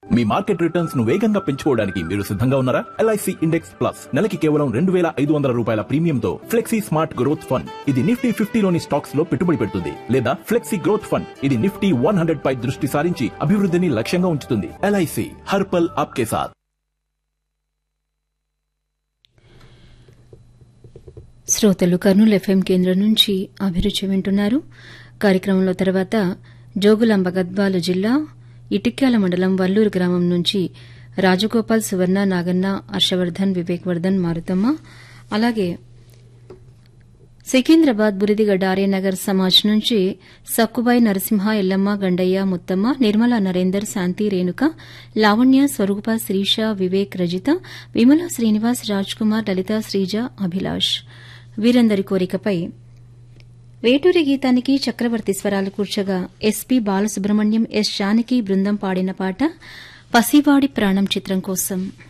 మీ market returns ను వేగంగా పెంచుకోవడానికి మీరు సిద్ధంగా ఉన్నారా ఎల్ఐసి ఇండెక్స్ ప్లస్ నెలకి కేవలం రెండు వేల ఐదు వందల రూపాయల ప్రీమియంతో ఫ్లెక్సీ స్మార్ట్ గ్రోత్ ఫండ్ ఇది నిఫ్టీ ఫిఫ్టీలోని స్టాక్స్ లో పెట్టుబడి పెడుతుంది లేదా ఫ్లెక్సీ గ్రోత్ ఫండ్ ఇది నిఫ్టీ వన్ హండ్రెడ్ పై దృష్టి సారించి అభివృద్ధిని లక్ష్యంగా ఉంచుతుంది ఎల్ఐసి హర్పల్ ఆప్కే సాథ్ శ్రోతలు కర్నూలు ఎఫ్ఎం కేంద్రం నుంచి అభిరుచి వింటున్నారు కార్యక్రమంలో తర్వాత జోగులాంబ గద్వాల జిల్లా ఇటిక్యాల మండలం వల్లూరు గ్రామం నుంచి రాజగోపాల్ సువర్ణ నాగన్న హర్షవర్ధన్ వివేక్ వర్ధన్ మారుతమ్మ అలాగే సికింద్రాబాద్ బురిదిగడ్డ ఆర్యనగర్ సమాజ్ నుంచి సక్కుబాయి నరసింహ ఎల్లమ్మ గండయ్య ముత్తమ్మ నిర్మల నరేందర్ శాంతి రేణుక లావణ్య స్వరూప శ్రీష వివేక్ రజిత విమల శ్రీనివాస్ రాజ్ కుమార్ లలిత శ్రీజ అభిలాష్ వీరందరి కోరికపై వేటూరి గీతానికి చక్రవర్తి స్వరాలు కూర్చగా ఎస్పీ బాలసుబ్రహ్మణ్యం ఎస్ జానకి బృందం పాడిన పాట పసివాడి ప్రాణం చిత్రం కోసం